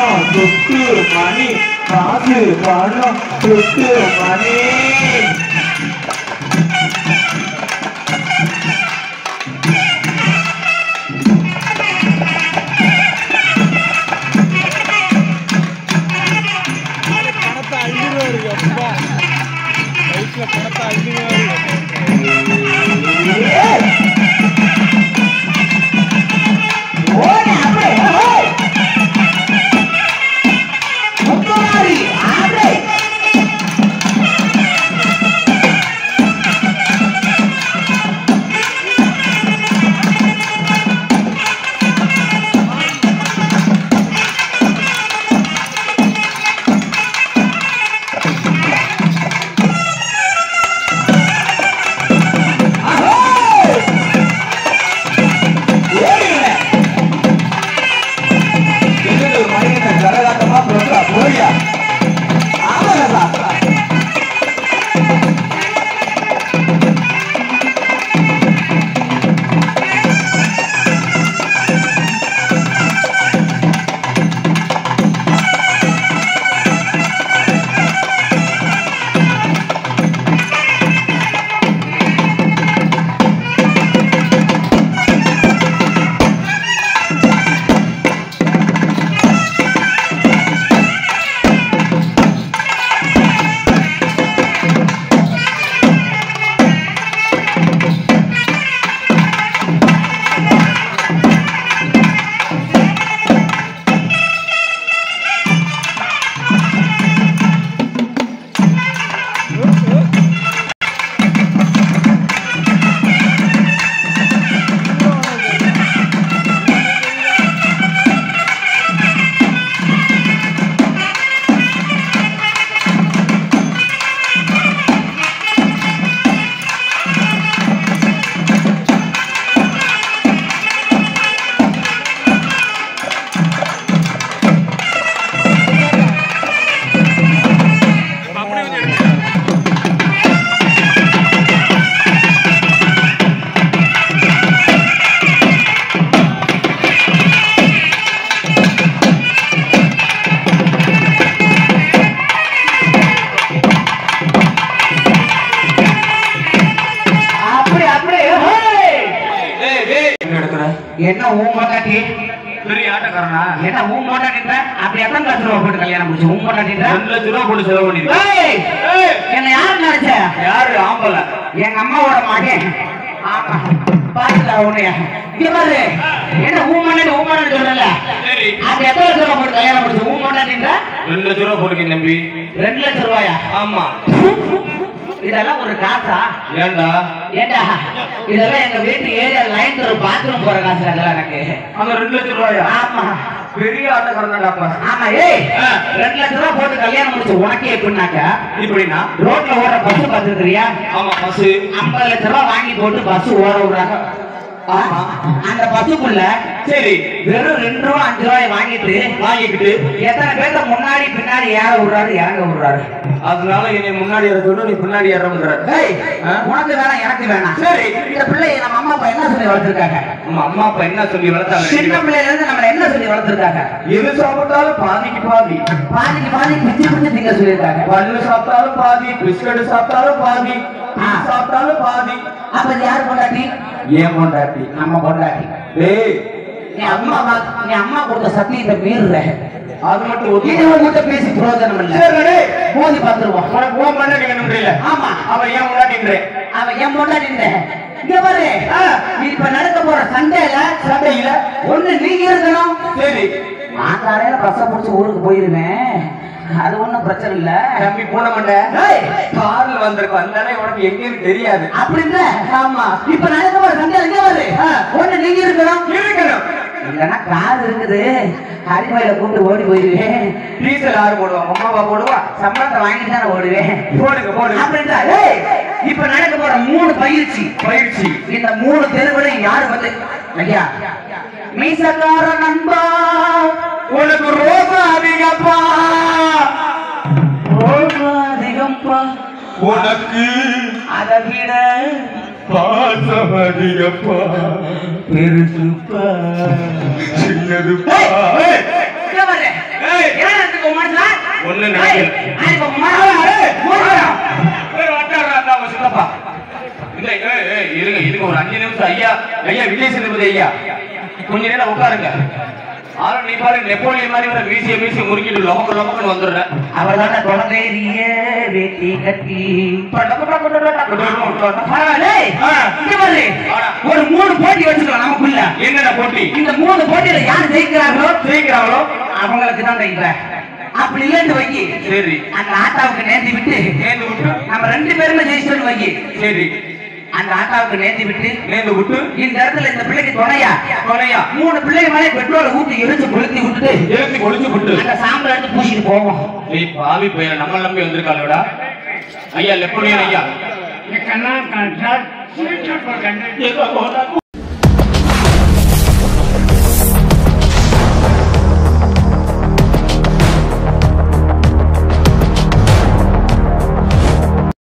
பணம் துட்டு மணி காசு பணம் துட்டு மணி பணத்தை அள்ளிடுவாரு அப்பா லைஃப்ல பணத்தை அள்ளிடுவாரு ஓடு அப்படியே ஓடு. முத்துமாரி அப்படியே என்னது மணியனை கரகாட்டமா போடுறா போறியா ஆமாடா அப்படி அப்படியே ஹே! என்ன எடுக்கிற என்ன ஊன் பொண்டாட்டி பெரிய ஆட்டக்காரனா என்ன ஊன் பொண்டாட்டின்ற அப்படி எத்தனை லட்சம் ரூபா போட்டு கல்யாணம் முடிச்சு ஊன் பொண்டாட்டின்ற ரெண்டு லட்ச ரூபா போட்டு செலவு பண்ணிருக்கேன் ஏய்! என்ன யாரு நினைச்ச யாரு ஆம்பல எங்க அம்மாவோட மகன் ஆமா பாத்துடா உன்னைய இங்க பாரு என்ன ஊன் பொண்டாட்டி ஊன் பொண்டாட்டி சொல்றல சரி அப்படி எத்தனை லட்சம் ரூபா போட்டு கல்யாணம் முடிச்சு ஊன் பொண்டாட்டின்ற ரெண்டு லட்ச ரூபா போட்டுருக்கேன் தம்பி ரெண்டு லட்சம் ரூபாயா ஆமா இதெல்லாம் ஒரு காசா ஏன்டா ஏண்டா இதெல்லாம் எங்க வீட்டு ஏரியா லைன் ஒரு பாத்ரூம் போற காசு அதெல்லாம் எனக்கு அந்த ரெண்டு லட்ச ரூபாயா ஆமா பெரிய ஆட்டக்காரன்டாப்பா ஆமா ஏய் ஆ. ரெண்டு லட்சம் ரூபாய் போட்டு கல்யாணம் முடிச்சு உனக்கே எப்படின்னாக்கா இப்படின்னா ரோட்ல ஓடுற பஸ் பார்த்துருக்கிறியா ஆமா பஸ் ஐம்பது லட்ச ரூபாய் வாங்கி போட்டு பஸ் ஓட விடுறாங்க ஆமா. அந்த பஸ்ஸுக்குள்ள சரி வெறும் ரெண்டு ரூபா அஞ்சு ரூபாய் வாங்கிட்டு வாங்கிக்கிட்டு எத்தனை பேர்த்த முன்னாடி பின்னாடி ஏற விடுறாரு இறங்க விடுறாரு அதனால என்னை முன்னாடி ஏற நீ பின்னாடி ஏறமுன்ற ஏய், ஆ? உனக்கு வேணாம் எனக்கு வேணாம் சரி. இந்த பிள்ளைய நம்ம அம்மா அப்பா என்ன சொல்லி வளர்த்திருக்காங்க நம்ம அம்மா அப்பா என்ன சொல்லி வளர்த்தாங்க சின்ன பிள்ளையில இருந்து நம்மள என்ன சொல்லி வளர்த்திருக்காங்க எது சாப்பிட்டாலும் பாதிக்கு பாதி பாதிக்கு பாதி பிச்சு பிச்சு திங்க சொல்லியிருக்காங்க பல்லு சாப்பிட்டாலும் பாதி பிஸ்கட் சாப்பிட்டாலும் பாதி டீ ஆ. சாப்பிட்டாலும் பாதி அப்ப இது யாரு பொண்டாட்டி ஏன் பொண்டாட்டி நம்ம பொண்டாட்டி டேய் நீ அம்மா வா- நீ அம்மா கொடுத்த சத்தியத்தை மீறுற அது மட்டும் ஒத்து இது உங்ககிட்ட பேசி பிரயோஜனம் இல்ல சரி டேய் மோதி பார்த்துருவோம் உனக்கு உன் பொண்டாட்டி வேணும் இல்ல ஆமா அவன் ஏன் பொண்டாட்டின்றேன் அவன் என் பொண்டாட்டி இங்க பாரு ஆ. இப்ப நடக்க போற சண்டையில சண்டையில ஒண்ணு நீங்க இருக்கணும் சரி நான் காலையில பஸ்ஸை பிடிச்சி ஊருக்கு போயிருவேன் அது ஒண்ணும் பிரச்சனை இல்ல தம்பி பூனை மண்டை ஏய், கார்ல வந்திருக்கும் அதனால உனக்கு எங்கேயும் தெரியாது அப்படி இல்ல ஆமா இப்ப நடக்க போற சண்டையில இங்க பாரு ஒண்ணு நீங்க இருக்கணும் இருக்கணும் இல்லைன்னா கார் இருக்குது ஹரிமலையில கூப்பிட்டு ஓடி போயிருவேன் டீசல் யாரு போடுவா அம்மாவா போடுவா சம்பளத்தை வாங்கிட்டு தானே ஓடுவேன் போடுங்க போடுங்க அப்படின்றா ஏய், இப்ப நடக்க போற மூணு பயிற்சி பயிற்சி இந்த மூணு தெருவுலையும் யாரு வந்து ஐயா மீசக்கார நண்பா உனக்கு ரோசா அதிகப்பா ரோசா அதிகம்பா உனக்கு அதை விட பாசம் அதிகப்பா பெருசுப்பா சின்னதுப்பா இங்க பாரு. ஏய் ஒண்ணு ஏய், நினைக்கல ஆடி பாப்போமா? போடுறோம். ஏய், வந்தாரா, அந்த அவங்க சித்தப்பா. இல்ல, ஏய், ஏய், இருங்க இருங்க ஒரு அஞ்சு நிமிஷம் ஐயா ஐயா விஜய் சேதுபதி ஐயா கொஞ்ச நேரம் உட்காருங்க ஆனா நீ பாரு நெப்போலியன் மாதிரி வர வீசிய வீசி முறுக்கிட்டு லொமக்கு லொமக்குன்னு வந்துடுற அவர்தானே குழந்தைய வேட்டி கட்டி என்னடா பரவாயில்ல. ஆ. இங்க பாரு. ஒரு மூணு போட்டி வச்சுக்கலாம் நமக்குள்ள போட்டி இந்த மூணு போட்டியில யார் ஜெயிக்கிறாங்களோ ஜெயிக்கிறாங்களோ அவங்களுக்கு தான் தைக்கிறேன் அப்படி இல்லைன்னு வைக்கி சரி அந்த ஆட்டாவுக்கு நேர்த்தி விட்டு நேர்ந்து விட்டு நம்ம ரெண்டு பேருமே ஜெயிச்சிட்டோம்னு வைக்கி சரி அந்த ஆட்டாவுக்கு நேர்த்தி விட்டு நேர்ந்து விட்டு இந்த இடத்துல இந்த பிள்ளைக்கு துணையா கொலையா மூணு பிள்ளைங்க மேலே பெட்ரோலை ஊத்தி எரிச்சு கொளுத்தி விட்டுட்டு ஏற்றி ஒளிச்சு விட்டு அந்த சாம்பல் எடுத்து பூசிட்டு போவோம் நீ பாவி பையன் நம்ம நம்பி வந்திருக்காளோடா ஐயா லெப்பனியன் ஐயா